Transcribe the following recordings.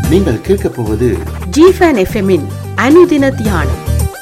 நீங்கள் கேட்கப் போவது ஜிஃபன் எஃப்எம்மின் அனுதின தியானம்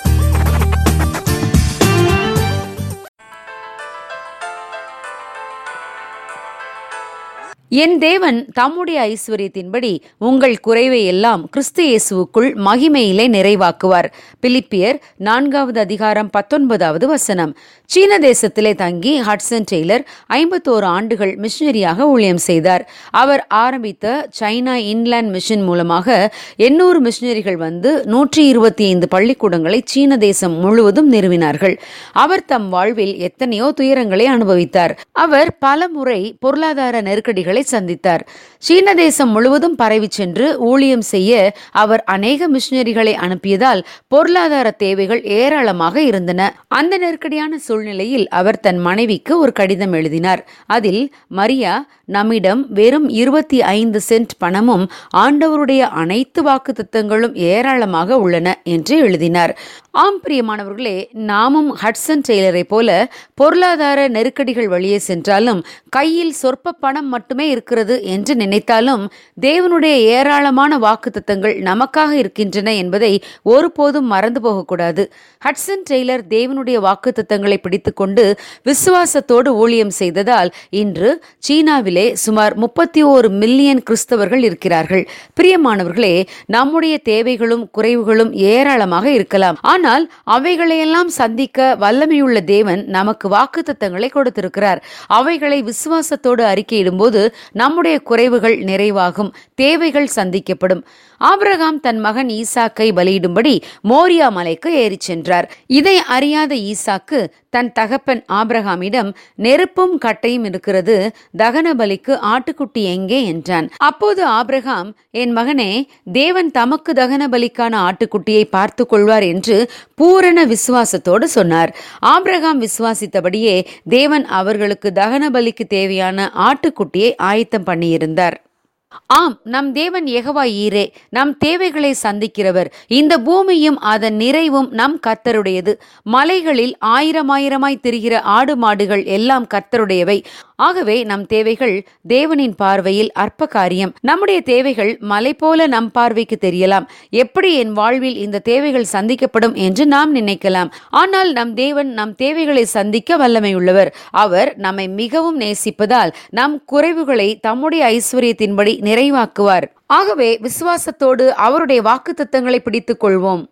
என் தேவன் தம்முடைய ஐஸ்வர்யத்தின்படி உங்கள் குறைவை எல்லாம் கிறிஸ்து இயேசுவுக்குள் மகிமையிலே நிறைவாக்குவார் பிலிப்பியர் நான்காவது அதிகாரம் பத்தொன்பதாவது வசனம் சீன தேசத்திலே தங்கி ஹட்சன் டெய்லர் ஐம்பத்தோரு ஆண்டுகள் மிஷனரியாக ஊழியம் செய்தார் அவர் ஆரம்பித்த சைனா இன்லேண்ட் மிஷன் மூலமாக எண்ணூறு மிஷனரிகள் வந்து நூற்றி இருபத்தி ஐந்து பள்ளிக்கூடங்களை சீன தேசம் முழுவதும் நிறுவினார்கள் அவர் தம் வாழ்வில் எத்தனையோ துயரங்களை அனுபவித்தார் அவர் பல முறை பொருளாதார நெருக்கடிகளை சந்தித்தார் சீன தேசம் முழுவதும் பரவி சென்று ஊழியம் செய்ய அவர் அநேக மிஷனரிகளை அனுப்பியதால் பொருளாதார தேவைகள் ஏராளமாக இருந்தன அந்த நெருக்கடியான சூழ்நிலையில் அவர் தன் மனைவிக்கு ஒரு கடிதம் எழுதினார் அதில் மரியா நம்மிடம் வெறும் இருபத்தி ஐந்து சென்ட் பணமும் ஆண்டவருடைய அனைத்து வாக்குத்தத்தங்களும் ஏராளமாக உள்ளன என்று எழுதினார் ஆம் பிரியமானவர்களே நாமும் ஹட்சன் டெய்லரை போல பொருளாதார நெருக்கடிகள் வழியே சென்றாலும் கையில் சொற்ப பணம் மட்டுமே இருக்கிறது என்று நினைத்தாலும் தேவனுடைய ஏராளமான வாக்குத்தத்தங்கள் நமக்காக இருக்கின்றன என்பதை ஒருபோதும் மறந்து போகக்கூடாது ஹட்சன் டெய்லர் தேவனுடைய வாக்குத்தத்தங்களை பிடித்துக்கொண்டு விசுவாசத்தோடு ஊழியம் செய்ததால் இன்று சீனாவிலே சுமார் முப்பத்தி ஓரு மில்லியன் கிறிஸ்தவர்கள் இருக்கிறார்கள் பிரியமானவர்களே நம்முடைய தேவைகளும் குறைவுகளும் ஏராளமாக இருக்கலாம் ஆனால் அவைகளையெல்லாம் சந்திக்க வல்லமையுள்ள தேவன் நமக்கு வாக்குத்தத்தங்களை கொடுத்திருக்கிறார் அவைகளை விசுவாசத்தோடு அறிக்கையிடும்போது நம்முடைய குறைவுகள் நிறைவாகும் தேவைகள் சந்திக்கப்படும் ஆபிரகாம் தன் மகன் ஈசாக்கை பலியிடும்படி மோரியா மலைக்கு ஏறிச் சென்றார் இதை அறியாத ஈசாக்கு தன் தகப்பன் ஆபிரகாமிடம் நெருப்பும் கட்டையும் இருக்கிறது தகன பலிக்கு ஆட்டுக்குட்டி எங்கே என்றான் அப்போது ஆபிரகாம் என் மகனே தேவன் தமக்கு தகன பலிக்கான ஆட்டுக்குட்டியை பார்த்து கொள்வார் என்று பூரண விசுவாசத்தோடு சொன்னார் ஆபிரகாம் விசுவாசித்தபடியே தேவன் அவர்களுக்கு தகன பலிக்கு தேவையான ஆட்டுக்குட்டியை ஆயத்தம் பண்ணியிருந்தார் ஆம் நம் தேவன் எகவா ஈரே நம் தேவைகளை சந்திக்கிறவர் இந்த பூமியும் அதன் நிறைவும் நம் கர்த்தருடையது மலைகளில் ஆயிரம் ஆயிரமாய் திரிகிற ஆடு மாடுகள் எல்லாம் கர்த்தருடையவை ஆகவே நம் தேவைகள் தேவனின் பார்வையில் அற்ப காரியம் நம்முடைய தேவைகள் மலை போல நம் பார்வைக்கு தெரியலாம் எப்படி என் வாழ்வில் இந்த தேவைகள் சந்திக்கப்படும் என்று நாம் நினைக்கலாம் ஆனால் நம் தேவன் நம் தேவைகளை சந்திக்க வல்லமையுள்ளவர் அவர் நம்மை மிகவும் நேசிப்பதால் நம் குறைவுகளை தம்முடைய ஐஸ்வர்யத்தின்படி நிறைவாக்குவார் ஆகவே விசுவாசத்தோடு அவருடைய வாக்குத்தத்தங்களை பிடித்துக் கொள்வோம்